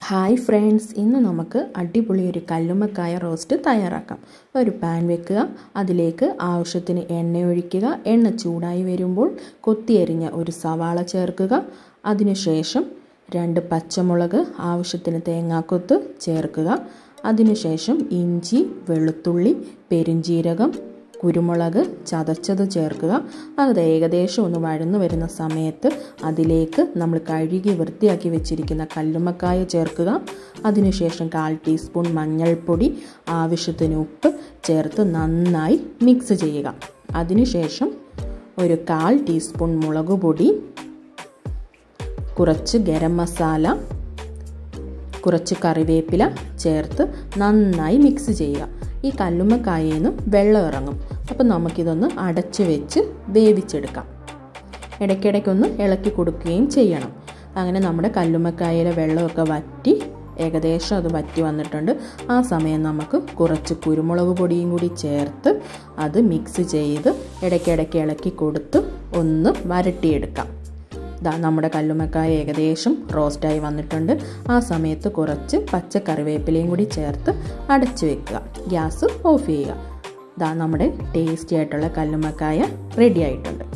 hi friends ഇന്ന് നമുക്ക് അടിപൊളി ഒരു കല്ലുമ്മക്കായ റോസ്റ്റ് തയ്യാറാക്കാം ഒരു പാൻ വെക്കുക അതിലേക്ക് ആവശ്യത്തിന് എണ്ണ ഒഴിക്കുക എണ്ണ ചൂടായി വരുമ്പോൾ കൊത്തിയരിഞ്ഞ ഒരു സവാള ചേർക്കുക അതിനുശേഷം രണ്ട് പച്ചമുളക് ആവശ്യത്തിന് തേങ്ങാക്കൊത്ത് ചേർക്കുക അതിനുശേഷം ഇഞ്ചി വെളുത്തുള്ളി പെരുംജീരകം കുരുമുളക് ചതച്ചത് ചേർക്കുക അത് ഏകദേശം ഒന്ന് വഴന്നു വരുന്ന സമയത്ത് അതിലേക്ക് നമ്മൾ കഴുകി വൃത്തിയാക്കി വെച്ചിരിക്കുന്ന കല്ലുമ്മക്കായ ചേർക്കുക അതിനുശേഷം കാൽ ടീസ്പൂൺ മഞ്ഞൾപ്പൊടി ആവശ്യത്തിന് ഉപ്പ് ചേർത്ത് നന്നായി മിക്സ് ചെയ്യുക അതിനുശേഷം ഒരു കാൽ ടീസ്പൂൺ മുളക് പൊടി കുറച്ച് ഗരം മസാല കുറച്ച് കറിവേപ്പില ചേർത്ത് നന്നായി മിക്സ് ചെയ്യുക ഈ കല്ലുമ്മക്കായയിൽ നിന്ന് വെള്ളം ഇറങ്ങും അപ്പം നമുക്കിതൊന്ന് അടച്ച് വെച്ച് വേവിച്ചെടുക്കാം ഇടയ്ക്കിടയ്ക്കൊന്ന് ഇളക്കി കൊടുക്കുകയും ചെയ്യണം അങ്ങനെ നമ്മുടെ കല്ലുമ്മക്കായയിലെ വെള്ളമൊക്കെ വറ്റി ഏകദേശം അത് വറ്റി വന്നിട്ടുണ്ട് ആ സമയം നമുക്ക് കുറച്ച് കുരുമുളക് പൊടിയും കൂടി ചേർത്ത് അത് മിക്സ് ചെയ്ത് ഇടയ്ക്കിടയ്ക്ക് ഇളക്കി കൊടുത്ത് ഒന്ന് വരട്ടിയെടുക്കാം ഇതാ നമ്മുടെ കല്ലുമ്മക്കായ ഏകദേശം റോസ്റ്റായി വന്നിട്ടുണ്ട് ആ സമയത്ത് കുറച്ച് പച്ച കറിവേപ്പിലയും കൂടി ചേർത്ത് അടച്ചു വെക്കുക ഗ്യാസ് ഓഫ് ചെയ്യുക ഇതാ നമ്മുടെ ടേസ്റ്റി ആയിട്ടുള്ള കല്ലുമ്മക്കായ റെഡി ആയിട്ടുണ്ട്